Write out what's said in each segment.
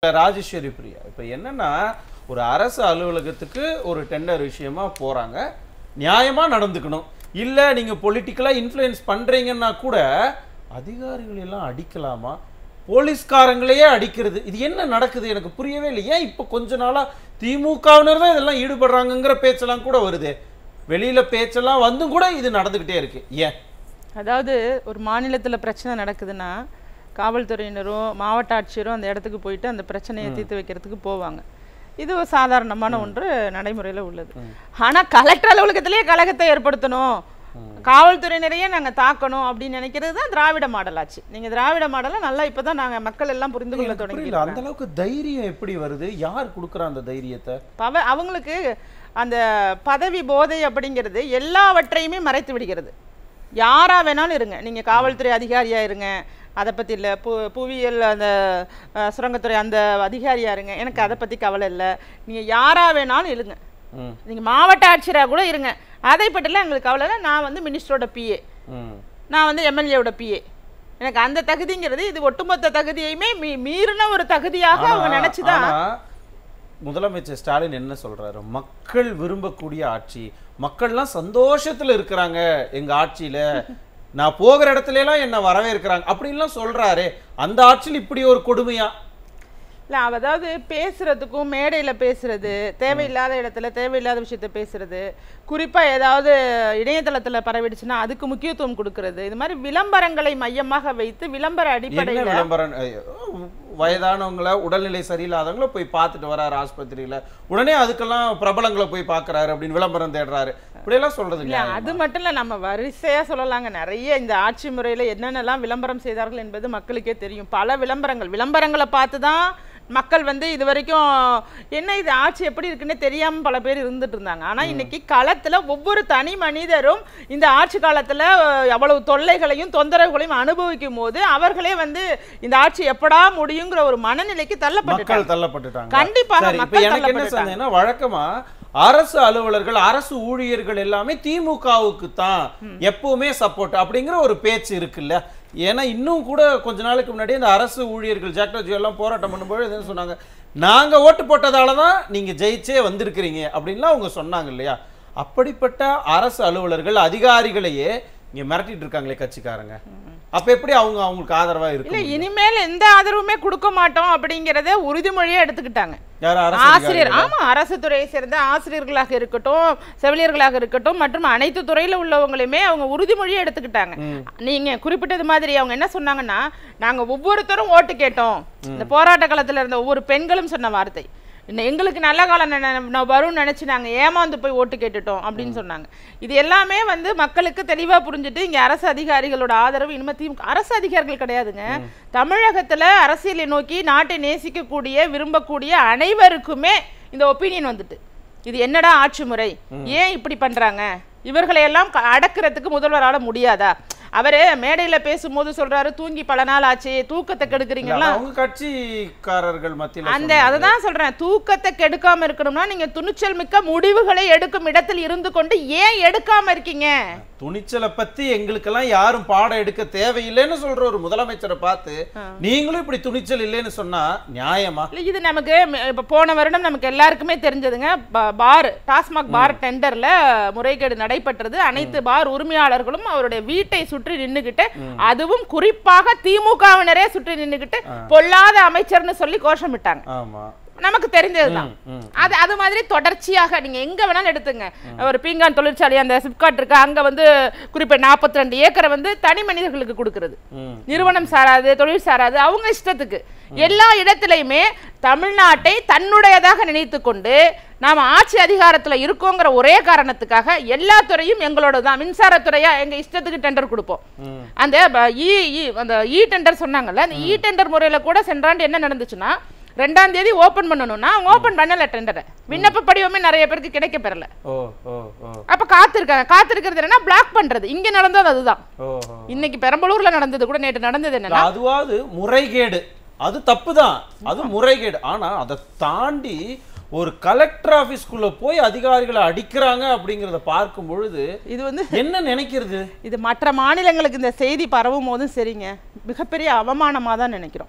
ராஜேஸ்வரி பிரியா இப்போ என்னன்னா ஒரு அரசு அலுவலகத்துக்கு ஒரு டெண்டர் விஷயமா போறாங்க நியாயமா நடந்துக்கணும் இல்ல நீங்க பொலிட்டிக்கலா இன்ஃப்ளூயன்ஸ் பண்றீங்கன்னா கூட அதிகாரிகள் எல்லாம் அடிக்கலாமா போலீஸ்காரங்களையே அடிக்கிறது இது என்ன நடக்குது எனக்கு புரியவே இல்லை ஏன் இப்போ கொஞ்ச நாளா திமுகவினர் தான் இதெல்லாம் ஈடுபடுறாங்கங்கிற பேச்செல்லாம் கூட வருது வெளியில பேச்செல்லாம் வந்தும் கூட இது நடந்துகிட்டே இருக்கு ஏன் அதாவது ஒரு மாநிலத்தில் பிரச்சனை நடக்குதுன்னா காவல்துறையினரும் மாவட்ட ஆட்சியரும் அந்த இடத்துக்கு போயிட்டு அந்த பிரச்சனையை தீர்த்து வைக்கிறதுக்கு போவாங்க இது ஒரு சாதாரணமான ஒன்று நடைமுறையில் உள்ளது ஆனா கலெக்டர் அலுவலகத்திலேயே கழகத்தை ஏற்படுத்தணும் காவல்துறையினரையே நாங்க தாக்கணும் அப்படின்னு நினைக்கிறது தான் திராவிட மாடல் ஆச்சு நீங்க திராவிட மாடலை நல்லா இப்பதான் நாங்க மக்கள் எல்லாம் புரிந்து கொள்ள எனக்கு தொடங்கி புரியல அந்த அளவுக்கு தைரியம் எப்படி வருது யார் கொடுக்குறா அந்த தைரியத்தை பவ அவங்களுக்கு அந்த பதவி போதை அப்படிங்கிறது எல்லாவற்றையுமே மறைத்து விடுகிறது யாரா வேணாலும் இருங்க நீங்க காவல்துறை அதிகாரியா இருங்க அதை பத்தி இல்ல பு புவியியல் அந்த அஹ், சுரங்கத்துறை அந்த அதிகாரியா இருங்க எனக்கு அதை பத்தி கவலை இல்லை நீங்க யாரா வேணாலும் இருங்க ம் நீங்க மாவட்ட ஆட்சியரா கூட இருங்க அதை பற்றிலாம் எங்களுக்கு கவலை இல்லை நான் வந்து மினிஸ்டரோட பிஏ ம் நான் வந்து எம்எல்ஏவோட பிஏ எனக்கு அந்த தகுதிங்கிறது இது ஒட்டுமொத்த தகுதியையுமே மீ மீறின ஒரு தகுதியாக அவங்க ஆனா- நினைச்சுதான் ஆனா, முதலமைச்சர் ஸ்டாலின் என்ன சொல்றாரு மக்கள் விரும்பக்கூடிய ஆட்சி மக்கள்லாம் சந்தோஷத்துல இருக்கிறாங்க எங்க ஆட்சியில நான் போகிற இடத்துல எல்லாம் என்ன வரவேற்கிறாங்க அப்படின்லாம் சொல்றாரு அந்த ஆட்சியில் இப்படி ஒரு கொடுமையா இல்லை அதாவது பேசுறதுக்கும் மேடையில் பேசுறது தேவையில்லாத இடத்துல தேவையில்லாத விஷயத்த பேசுறது குறிப்பாக ஏதாவது இணையதளத்தில் பரவிடுச்சுன்னா அதுக்கு முக்கியத்துவம் கொடுக்கறது இது மாதிரி விளம்பரங்களை மையமாக வைத்து விளம்பர என்ன அடிப்படையில் விளம்பரம் ஐயோ, வயதானவங்கள உடல்நிலை சரியில்லாதவங்கள போய் பார்த்துட்டு வராரு ஆஸ்பத்திரியில உடனே அதுக்கெல்லாம் பிரபலங்களை போய் பார்க்கறாரு அப்படின்னு விளம்பரம் தேடுறாரு இப்படியெல்லாம் சொல்றது இல்ல இல்லையா அது மட்டும் இல்ல நம்ம வரிசையா சொல்லலாங்க நிறைய இந்த ஆட்சி முறையில என்னென்னலாம் விளம்பரம் செய்தார்கள் என்பது மக்களுக்கே தெரியும் பல விளம்பரங்கள் விளம்பரங்களை பார்த்து தான் மக்கள் வந்து இது வரைக்கும் என்ன இது ஆட்சி எப்படி இருக்குன்னே தெரியாம பல பேர் இருந்துட்டு இருந்தாங்க ஆனா இன்னைக்கு களத்துல ஒவ்வொரு தனி மனிதரும் இந்த ஆட்சி காலத்துல அஹ், அவ்வளவு தொல்லைகளையும் தொந்தரவுகளையும் அனுபவிக்கும் போது அவர்களே வந்து இந்த ஆட்சி எப்படா முடியுங்கிற ஒரு மனநிலைக்கு தள்ளப்பட்டுட்டாங்க மக்கள் தள்ளப்பட்டுட்டாங்க கண்டிப்பாக சரி இப்ப மக்கள் எனக்கு என்ன தள்ளப்பட்டுட்டாங்க. சந்தேகம்னா வழக்கமா அரசு அலுவலர்கள் அரசு ஊழியர்கள் எல்லாமே திமுகவுக்கு தான் எப்பவுமே சப்போர்ட் அப்படிங்கிற ஒரு பேச்சு இருக்குல்ல ஏன்னா இன்னும் கூட கொஞ்ச நாளுக்கு முன்னாடி இந்த அரசு ஊழியர்கள் ஜாக்டோஜி எல்லாம் போராட்டம் பண்ணும்போது என்ன சொன்னாங்க நாங்க ஓட்டு போட்டதால தான் நீங்க ஜெயிச்சே வந்திருக்கிறீங்க அப்படின்லாம் அவங்க சொன்னாங்க இல்லையா அப்படிப்பட்ட அரசு அலுவலர்கள் அதிகாரிகளையே இங்க மிரட்டிட்டு இருக்காங்களே கட்சிக்காரங்க அப்ப எப்படி அவங்க அவங்களுக்கு ஆதரவா இல்ல இருக்கு இனிமேல் எந்த ஆதரவுமே கொடுக்க மாட்டோம் அப்படிங்கறத உறுதிமொழியா எடுத்துக்கிட்டாங்க யார் அரசு ஆசிரியர் அதிகாரிகளா? ஆமா அரசு துறையை சேர்ந்த ஆசிரியர்களாக இருக்கட்டும் செவிலியர்களாக இருக்கட்டும் மற்றும் அனைத்து துறையில உள்ளவங்களையுமே அவங்க உறுதிமொழியை எடுத்துக்கிட்டாங்க நீங்க குறிப்பிட்டது மாதிரி அவங்க என்ன சொன்னாங்கன்னா நாங்க ஒவ்வொருத்தரும் ஓட்டு கேட்டோம் இந்த போராட்ட காலத்துல இருந்த ஒவ்வொரு பெண்களும் சொன்ன வார்த்தை இன்னும் எங்களுக்கு நல்ல காலம் நெ- நெ- ந- வரும்னு நினைச்சு நாங்க ஏமாந்து போய் ஓட்டு கேட்டுட்டோம் அப்படின்னு சொன்னாங்க இது எல்லாமே வந்து மக்களுக்கு தெளிவா புரிஞ்சுட்டு இங்க அரசு அதிகாரிகளோட ஆதரவு இனிமே திமுக அரசு அதிகாரிகள் கிடையாதுங்க தமிழகத்துல அரசியலை நோக்கி நாட்டை நேசிக்கக்கூடிய விரும்பக்கூடிய அனைவருக்குமே இந்த ஒப்பீனியன் வந்துட்டு இது என்னடா ஆட்சி முறை ஏன் இப்படி பண்றாங்க இவர்களை எல்லாம் க- அடக்குறதுக்கு முதல்வரால முடியாதா அவரு மேடையில பேசும்போது சொல்றாரு தூங்கி பல நாள் ஆச்சு தூக்கத்தை இல்ல, கெடுக்குறீங்களா அவங்க கட்சிக்காரர்கள் மத்தியில அந்த சொன்னாங்க. அததான் சொல்றேன் தூக்கத்தை கெடுக்காம இருக்கணும்னா நீங்க துணிச்சல் மிக்க முடிவுகளை எடுக்கும் இடத்தில் இருந்து கொண்டு ஏன் எடுக்காம இருக்கீங்க துணிச்சலை பத்தி எங்களுக்கெல்லாம் யாரும் பாடம் எடுக்க தேவையில்லைன்னு சொல்ற ஒரு முதலமைச்சரை பார்த்து நீங்களும் இப்படி துணிச்சல் இல்லைன்னு சொன்னா நியாயமா இல்ல, இது நமக்கு ம- இப்ப போன வருடம் நமக்கு எல்லாருக்குமே தெரிஞ்சதுங்க ப- பார் டாஸ்மாக் பார் டெண்டர்ல முறைகேடு நடைபெற்றது அனைத்து பார் உரிமையாளர்களும் அவருடைய வீட்டை சுற்றி நின்னுகிட்டு அதுவும் குறிப்பாக திமுகவினரே சுற்றி நின்னுகிட்டு பொல்லாத அமைச்சர்னு சொல்லி கோஷமிட்டாங்க ஆமா நமக்கு தெரிஞ்சதுதான் ம். அது அது மாதிரி தொடர்ச்சியாக நீங்க எங்க வேணாலும் எடுத்துங்க ஒரு பீங்கான் தொழிற்சாலை அந்த சிப்காட் இருக்கு அங்க வந்து குறிப்பிட்ட 42 ரெண்டு ஏக்கரை வந்து தனி மனிதர்களுக்கு கொடுக்கிறது ம். நிறுவனம் சாராது தொழில் சாராது அவங்க இஷ்டத்துக்கு எல்லா இடத்துலையுமே தமிழ்நாட்டை தன்னுடையதாக நினைத்து கொண்டு நாம ஆட்சி அதிகாரத்துல இருக்கோங்கிற ஒரே காரணத்துக்காக எல்லா துறையும் எங்களோட தான் மின்சாரத்துறையா எங்க இஷ்டத்துக்கு டெண்டர் கொடுப்போம் ம். அந்த ப- இ இ- அந்த இ டெண்டர் சொன்னாங்கல்ல அந்த இ டெண்டர் முறையில கூட சென்றாண்டு என்ன நடந்துச்சுன்னா ரெண்டாம் தேதி ஓபன் பண்ணணும்னா அவங்க ஓபன் பண்ணல டெண்டரை விண்ணப்ப படிவமே நிறைய பேருக்கு கிடைக்க பெறல ஓ ஓ ஓ அப்ப காத்திருக்காங்க காத்திருக்கிறது என்னன்னா பிளாக் பண்றது இங்க நடந்தது அதுதான் ஓ ஓ. இன்னைக்கு பெரம்பலூர்ல நடந்தது கூட நேற்று நடந்தது என்னன்னா அதுவாது முறைகேடு அது தப்புதான் அது முறைகேடு ஆனா அதை தாண்டி ஒரு கலெக்டர் ஆபீஸ்க்குள்ள போய் அதிகாரிகளை அடிக்கிறாங்க அப்படிங்கறத பார்க்கும் பொழுது இது வந்து என்ன நினைக்கிறது இது மற்ற மாநிலங்களுக்கு இந்த செய்தி பரவும் போதும் சரிங்க மிகப்பெரிய அவமானமா தான் நினைக்கிறோம்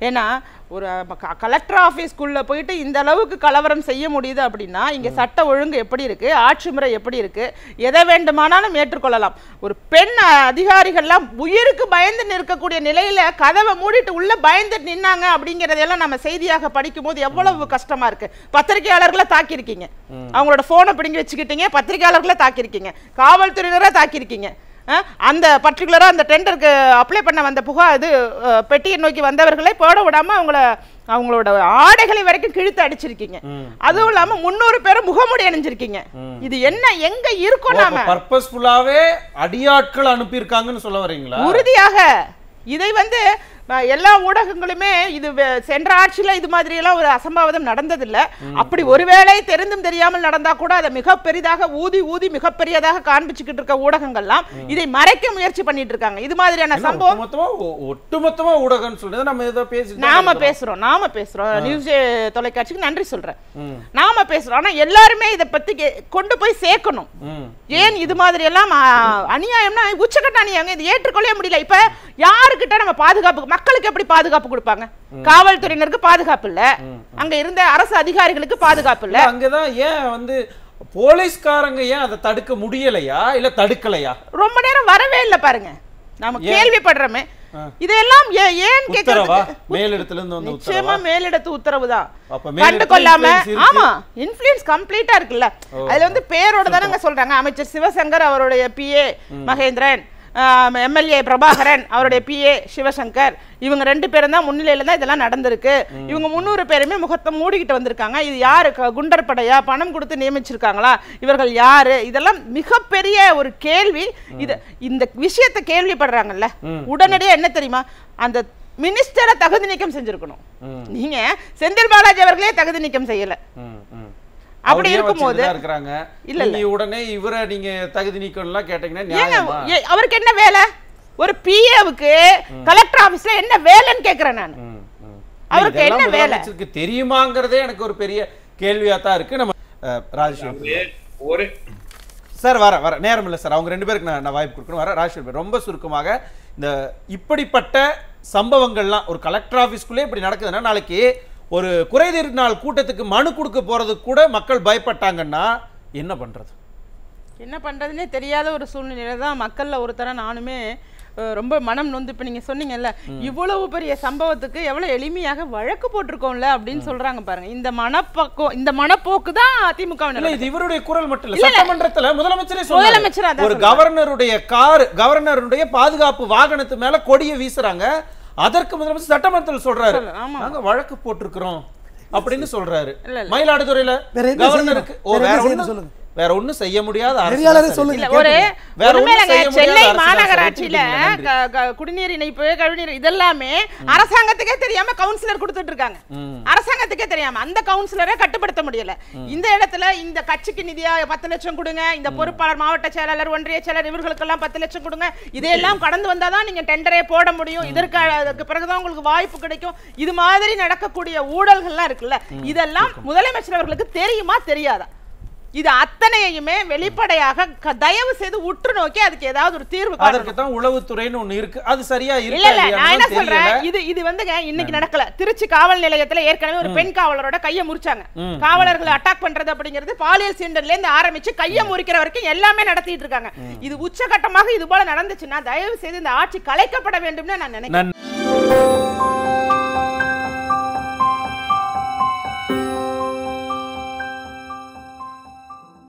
ஏன்னா ஒரு கலெக்டர் ஆஃபீஸ்க்குள்ள போயிட்டு இந்த அளவுக்கு கலவரம் செய்ய முடியுது அப்படின்னா இங்க சட்ட ஒழுங்கு எப்படி இருக்கு ஆட்சி முறை எப்படி இருக்கு எதை வேண்டுமானாலும் ஏற்றுக்கொள்ளலாம் ஒரு பெண் அதிகாரிகள்லாம் உயிருக்கு பயந்து நிற்கக்கூடிய நிலையில கதவை மூடிட்டு உள்ள பயந்து நின்னாங்க அப்படிங்கறதெல்லாம் நம்ம செய்தியாக படிக்கும் போது எவ்வளவு கஷ்டமா இருக்கு பத்திரிகையாளர்களை தாக்கியிருக்கீங்க அவங்களோட போனை பிடுங்கி வச்சுக்கிட்டீங்க பத்திரிகையாளர்களை தாக்கியிருக்கீங்க காவல்துறையினரை தாக்கியிருக்கீங்க அஹ், அந்த பர்டிகுலராக அந்த டெண்டருக்கு அப்ளை பண்ண வந்த புகா இது அஹ், பெட்டியை நோக்கி வந்தவர்களை போட விடாம அவங்கள அவங்களோட ஆடைகளை வரைக்கும் கிழித்து அடிச்சிருக்கீங்க அதுவும் இல்லாம முன்னூறு பேரும் முகமுடி அணிஞ்சிருக்கீங்க இது என்ன எங்க இருக்கோம் நாம பர்பஸ்ஃபுல்லாவே அடியாட்கள் அனுப்பியிருக்காங்கன்னு சொல்ல வரீங்களா உறுதியாக இதை வந்து அஹ், எல்லா ஊடகங்களுமே இது வே- சென்ற ஆட்சியில இது மாதிரி எல்லாம் ஒரு அசம்பாவிதம் நடந்ததில்ல அப்படி ஒருவேளை தெரிந்தும் தெரியாமல் நடந்தா கூட அதை மிக பெரிதாக ஊதி ஊதி மிகப்பெரியதாக காண்பிச்சுக்கிட்டு இருக்க ஊடகங்கள்லாம் இதை மறைக்க முயற்சி பண்ணிட்டு இருக்காங்க இது மாதிரியான என்ன சம்பவம் ஒட்டுமொத்தமா ஒ- ஒட்டுமொத்தமா ஊடகம்னு சொல்றது நம்ம ஏதோ பேசிட்டு தான் நாம இருக்கிறோம். பேசுறோம் நாம பேசுறோம் நியூஸ் தொலைக்காட்சிக்கு நன்றி சொல்றேன் நாம பேசுறோம் ஆனா எல்லாருமே இதை பத்தி கே- கொண்டு போய் சேர்க்கணும் ம். ஏன் இது மாதிரி எல்லாம் ஆ, அநியாயம்னா உச்சக்கட்ட அநியாயம் இது ஏற்றுக்கொள்ளவே முடியல இப்ப யாருக்கிட்ட நம்ம பாதுகாப்பு மக்களுக்கு எப்படி பாதுகாப்பு கொடுப்பாங்க காவல்துறையினருக்கு பாதுகாப்பு இல்ல அங்க இருந்த அரசு அதிகாரிகளுக்கு பாதுகாப்பு இல்ல இல்ல, அங்கதான் ஏன் வந்து போலீஸ்காரங்க ஏன் அதை தடுக்க முடியலையா இல்ல தடுக்கலையா ரொம்ப நேரம் வரவே இல்ல பாருங்க நாம கேள்விப்படுறோமே இதெல்லாம் ஏ- ஏன் உத்தரவா கேக்குறது மேலிடத்துல இருந்து வந்து நிச்சயமா மேலிடத்து உத்தரவு தான் அப்ப மேலிடத்துல கண்டு கொள்ளாம influence இருக்கு. ஆமா இன்ஃப்ளூயன்ஸ் கம்ப்ளீட்டா இருக்குல்ல அதுல வந்து பேரோட தானங்க சொல்றாங்க அமைச்சர் சிவசங்கர் அவருடைய பிஏ மகேந்திரன் எம்எல்ஏ பிரபாகரன் அவருடைய பிஏ சிவசங்கர் இவங்க ரெண்டு பேரும் தான் முன்னிலையில தான் இதெல்லாம் நடந்திருக்கு இவங்க முந்நூறு பேருமே முகத்தை மூடிக்கிட்டு வந்திருக்காங்க இது யாரு க- குண்டர் படையா பணம் கொடுத்து நியமிச்சிருக்காங்களா இவர்கள் யாரு இதெல்லாம் மிகப்பெரிய ஒரு கேள்வி இது இந்த விஷயத்தை கேள்விப்படுறாங்கல்ல உடனடியா என்ன தெரியுமா அந்த மினிஸ்டரை தகுதி நீக்கம் செஞ்சிருக்கணும் நீங்க செந்தில் பாலாஜி அவர்களே தகுதி நீக்கம் செய்யல ம், ம். அப்படி அவர் ஏன் இருக்கும்போது- வச்சுட்டு தான் இருக்கிறாங்க இல்ல, நீங்க உடனே இவரை நீங்க தகுதி நீக்கம்லாம் கேட்டீங்கன்னா ஏங்க நியாயமா ஏ- அவருக்கு என்ன வேலை ஒரு பிஏவுக்கு கலெக்டர் ஆபீஸ்ல என்ன வேலைன்னு கேக்குறேன் நான் ம், ம். அவருக்கு இல்ல, இதெல்லாம் என்ன வேலை? முதலமைச்சருக்கு தெரியுமாங்கிறதே எனக்கு ஒரு பெரிய கேள்வியா தான் இருக்கு நம்ம அஹ், ராஜேஸ்வரி ஒரு சார் வர வர நேரம் இல்லை சார் அவங்க ரெண்டு பேருக்கு நான் நான் வாய்ப்பு கொடுக்கணும் வர ராஜேஸ்வரி ரொம்ப சுருக்கமாக இந்த இப்படிப்பட்ட சம்பவங்கள்லாம் ஒரு கலெக்டர் ஆஃபீஸ்க்குள்ளே இப்படி நடக்குதுன்னா நாளைக்கு ஒரு குறைதீர் நாள் கூட்டத்துக்கு மனு கொடுக்க போறதுக்கு கூட மக்கள் பயப்பட்டாங்கன்னா என்ன பண்றது என்ன பண்றதுனே தெரியாத ஒரு சூழ்நிலையில தான் மக்கள்ல ஒருத்தர நானுமே அஹ், ரொம்ப மனம் நொந்து இப்ப நீங்க சொன்னீங்கல்ல இவ்வளவு பெரிய சம்பவத்துக்கு எவ்வளவு எளிமையாக வழக்கு போட்டிருக்கோம்ல அப்படின்னு சொல்றாங்க பாருங்க இந்த மனப்பக்கம் இந்த மனப்போக்கு தான் அதிமுக இல்ல இது இவருடைய குரல் மட்டும் இல்ல இல்ல, இல்ல. சட்டமன்றத்துல முதலமைச்சரே முதலமைச்சர் சொன்னாரு அதான் ஒரு சொல்றாரு. கவர்னருடைய கார் கவர்னருடைய பாதுகாப்பு வாகனத்து மேல கொடியை வீசுறாங்க அதற்கு முதலமைச்சர் சட்டமன்றத்தில் சொல்றாரு சொல்லு, ஆமா. நாங்க வழக்கு போட்டிருக்கிறோம் அப்படின்னு சொல்றாரு இல்ல, இல்ல. மயிலாடுதுறையில வேற என்ன கவர்னருக்கு செய்யணும்? ஓ வேற வேற என்ன ஒண்ணு செய்யணும் சொல்லுங்க. வேற ஒண்ணும் செய்ய முடியாத அரசு நெறியாளரே தான் சொல்லுங்க. இல்ல சரி. ஒரு வேற ஒண்ணும் உண்மையிலங்க செய்ய முடியாத சென்னை அரசு தான் சார். மாநகராட்சியில நன்றி. க- க- குடிநீர் இணைப்பு கழிவுநீர் இதெல்லாமே அரசாங்கத்துக்கே தெரியாம கவுன்சிலர் கொடுத்துட்டு இருக்காங்க அரசாங்கத்துக்கே தெரியாம அந்த கவுன்சிலரை கட்டுப்படுத்த முடியல இந்த இடத்துல இந்த கட்சிக்கு நிதியா பத்து லட்சம் கொடுங்க இந்த பொறுப்பாளர் மாவட்ட செயலாளர் ஒன்றிய செயலர் இவர்களுக்கெல்லாம் பத்து லட்சம் கொடுங்க இதையெல்லாம் கடந்து வந்தாதான் நீங்க டெண்டரே போட முடியும் இதற்கு அதற்கு பிறகுதான் உங்களுக்கு வாய்ப்பு கிடைக்கும் இது மாதிரி நடக்கக்கூடிய ஊழல்கள்லாம் இருக்குல்ல இதெல்லாம் முதலமைச்சர் அவர்களுக்கு தெரியுமா தெரியாதா இது அத்தனையுமே வெளிப்படையாக க- தயவு செய்து உற்று நோக்கி அதுக்கு ஏதாவது ஒரு தீர்வு காணணும். அதற்கு தான் உளவுத்துறைன்னு ஒண்ணு இருக்கு அது சரியா இல்ல இருக்கா இல்ல நான் என்ன இல்லையான்னு சொல்றேன் தெரியல இது இது வந்துங்க இன்னைக்கு நடக்கல திருச்சி காவல் நிலையத்துல ஏற்கனவே ஒரு பெண் காவலரோட கையை முறிச்சாங்க காவலர்களை அட்டாக் பண்றது அப்படிங்கிறது பாலியல் சீண்டர்ல இருந்து ஆரம்பிச்சு கையை முறிக்கிற வரைக்கும் எல்லாமே நடத்திட்டு இருக்காங்க இது உச்சகட்டமாக இது போல நடந்துச்சுன்னா தயவு செய்து இந்த ஆட்சி கலைக்கப்பட வேண்டும்னு நான் நினைக்கிறேன் நன்றி